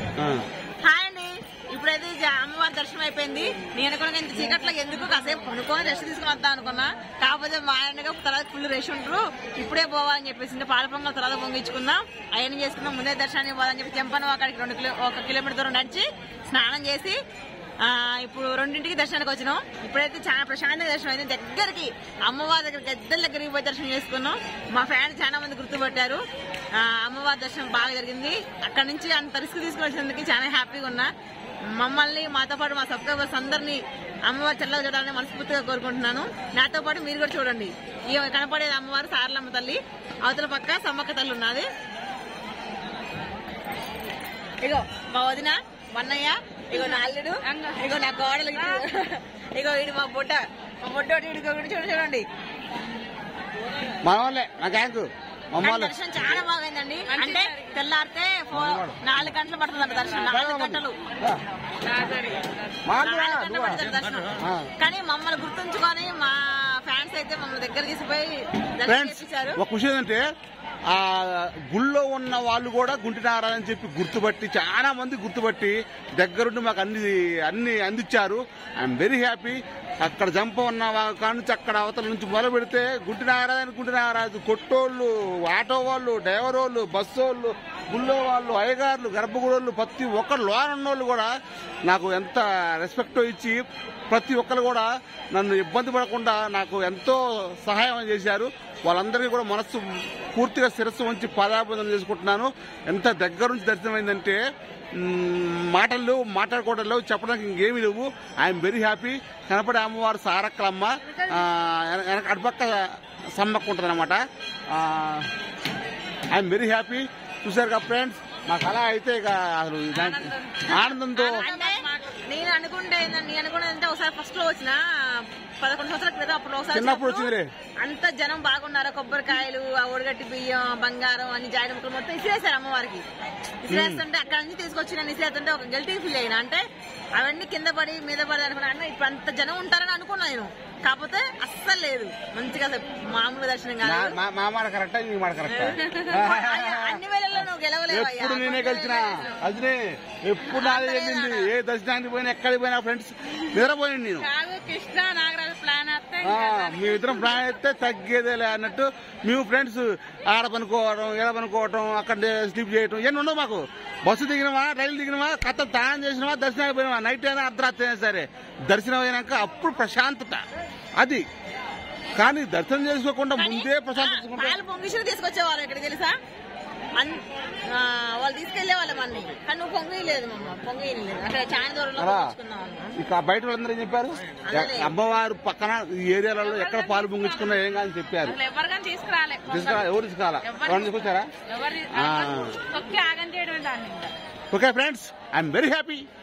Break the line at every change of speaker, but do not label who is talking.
ఆ.
హాయ్ అండి ఇప్పుడైతే జ- అమ్మవారి దర్శనం అయిపోయింది నేను కూడా ఇంత చీకట్లో ఎందుకు కాసేపు కొనుక్కొని రెస్ట్ తీసుకుని వద్దాం అనుకున్నా కాకపోతే మా ఆయనగా తర్వాత ఫుల్ రెస్ట్ ఉంటారు ఇప్పుడే పోవాలని చెప్పేసి ఇంకా పాల పొంగల్ తర్వాత పొంగించుకుందాం అవన్నీ చేసుకున్నాం ముందే దర్శనానికి పోవాలని చెప్పి చెంపన అక్కడికి రెండు కిలో ఒక కిలోమీటర్ దూరం నడిచి స్నానం చేసి ఆ, ఇప్పుడు రెండింటికి దర్శనానికి వచ్చినాం ఇప్పుడైతే చాలా ప్రశాంతంగా దర్శనం అయింది దగ్గరికి అమ్మవారి దగ్గర గద్దెల దగ్గరికి పోయి దర్శనం చేసుకున్నాం మా ఫ్యాన్ చాలా మంది గుర్తుపట్టారు ఆ, అమ్మవారి దర్శనం బాగా జరిగింది అక్కడ నుంచి అంత రిస్క్ తీసుకుని వచ్చినందుకు చాలా హ్యాపీగా ఉన్నా మమ్మల్ని మాతో పాటు మా సబ్స్క్రైబర్స్ అందరినీ అమ్మవారి చల్లగా చూడాలని మనస్ఫూర్తిగా కోరుకుంటున్నాను నాతో పాటు మీరు కూడా చూడండి ఈ కనపడేది అమ్మవారు సారలమ్మ తల్లి అవతల పక్క సమ్మక్క తల్లి ఉన్నది ఇగో మా వదిన మన్నయ్య ఇగో నా అల్లుడు ఇగో నా కోడలు ఇటు. ఇగో ఇది మా బుట్ట మా బుట్ట ఇటు చూడండి చూడండి
మన వాళ్ళే నా గ్యాంగ్ మా అమ్మ
కానీ
వాళ్ళు
దర్శనం చాలా బాగైందండి అంటే తెల్లారితే ఫో- నాలుగు గంటలు పడుతుంది దర్శనం నాలుగు గంటలు
ఆ. మాకు రా,
నాలుగు గంటలు
నువ్వు.
పడుతుంది దర్శనం
ఆ.
కానీ మమ్మల్ని గుర్తుంచుకొని మా ఫ్యాన్స్ అయితే మమ్మల్ని దగ్గర తీసుకుపోయి దర్శనం
ఫ్రెండ్స్
చేపించారు
ఒక విషయం ఏంటంటే ఆ గుళ్ళో ఉన్న వాళ్ళు కూడా గుంటి నారాయణ చెప్పి గుర్తుపట్టి చాలా మంది గుర్తుపట్టి దగ్గరుండి మాకు అన్ని అన్ని అందించారు ఐఎమ్ వెరీ హ్యాపీ అక్కడ జంప ఉన్న వా- కాడ నుంచి అక్కడ అవతల నుంచి మొదలు పెడితే గుంటి నారాయణ గుంటి నారాయణ కొట్టోళ్ళు ఆటో వాళ్ళు డ్రైవర్ వాళ్ళు బస్సు వాళ్ళు గుళ్ళో వాళ్ళు అయ్యగారులు గర్భగుడోళ్ళు ప్రతి ఒక్కరు లోన్ ఉన్నోళ్ళు కూడా నాకు ఎంత రెస్పెక్ట్ ఇచ్చి ప్రతి ఒక్కరు కూడా నన్ను ఇబ్బంది పడకుండా నాకు ఎంతో సహాయం చేశారు వాళ్ళందరికీ కూడా మనస్సు పూర్తిగా శిరస్సు ఉంచి పాదాభివందనం చేసుకుంటున్నాను ఎంత దగ్గర నుంచి దర్శనమైందంటే మ్, మాటలు మాట్లాడుకోవడం లేవు చెప్పడానికి ఇంకేమీ లేవు ఐఎమ్ వెరీ హ్యాపీ కనపడే అమ్మవారు సారక్కలమ్మ ఆ, వెన- వెనక అటుపక్క సమ్మక్క ఉంటుంది అనమాట ఐఎమ్ వెరీ హ్యాపీ చూసారు కదా ఫ్రెండ్స్ మాకు అలా అయితే ఇక అసలు దానికి ఆనందంతో
అంటే నేను అనుకుంటే ఏంటంటే నేను అనుకున్నది అంటే ఒకసారి ఫస్ట్ లో వచ్చిన పదకొండు సంవత్సరాల క్రితం అప్పుడు ఒకసారి
చిన్నప్పుడు
వచ్చినప్పుడు
వచ్చిందిరే.
అంత జనం బాగున్నారు కొబ్బరికాయలు ఆ ఒడగట్టి బియ్యం బంగారం అన్ని జాయిన్ ముక్కలు మొత్తం ఇసిరేశారు అమ్మవారికి ఇసిరేస్తుంటే అక్కడ నుంచి తీసుకొచ్చి నేను ఇసిరేస్తుంటే ఒక గెల్టీ ఫీల్ అయినా అంటే అవన్నీ కింద పడి మీద పడి అనుకున్నా అన్న ఇప్పుడు అంత జనం ఉంటారని అనుకున్నా నేను కాకపోతే అస్సలు లేదు మంచిగా అసలు మామూలు దర్శనం కాదు
నా- మా- మా మాట కరెక్టా నీ మాట కరెక్టా
అయ్యా, అన్ని వేళల్లో నువ్వు గెలవలేవు అయ్యా.
ఎప్పుడు నేనే గెలిచిన అదినే ఎప్పుడు నాదే వెళ్ళింది ఏ దర్శనానికి పోయినా ఎక్కడికి పోయినా ఫ్రెండ్స్ నిద్రపోయింది నేను
కాదు కృష్ణ నాగరాజు ప్లాన్ వస్తే
ఆ, మీ ఇద్దరం ప్లాన్ అయితే తగ్గేదేలే అన్నట్టు మేము ఫ్రెండ్స్ ఆడ పనుకోవడం ఈడ పనుకోవడం అక్కడ స్లీప్ చేయడం ఇవన్నీ ఉండవు మాకు బస్సు దిగినవా రైలు దిగినవా కథ దానం చేసినవా దర్శనానికి పోయినవా నైట్ అయినా అర్ధరాత్రి అయినా సరే దర్శనం అయినాక అప్పుడు ప్రశాంతత అది కానీ దర్శనం చేసుకోకుండా ముందే ప్రశాంతత తీసుకుంటే
పాలు పొంగిషన్ తీసుకొచ్చేవారు ఇక్కడ తెలుసా అన్- ఆ, వాళ్ళు తీసుకెళ్లే వాళ్ళం అన్ని కానీ నువ్వు పొంగిలేదు మమ్మ పొంగిలేదు అక్కడ చాలా దూరంలో
అలా.
పొంగించుకున్నాం అన్న.
ఇక బయట వాళ్ళందరూ ఏం చెప్పారు అమ్మవారు పక్కన ఈ ఏరియాలలో ఎక్కడ పాలు పొంగించుకున్నా ఏం కాదని చెప్పారు
అసలు ఎవరు కానీ తీసుకురాలే
తీసుకురా ఎవరు తీసుకురాలా ఎవరు తీసుకొచ్చారా
ఎవరు
ఆ.
తొక్కి ఆగం చేయడమే దాన్ని ఇంకా
okay friends I'm very happy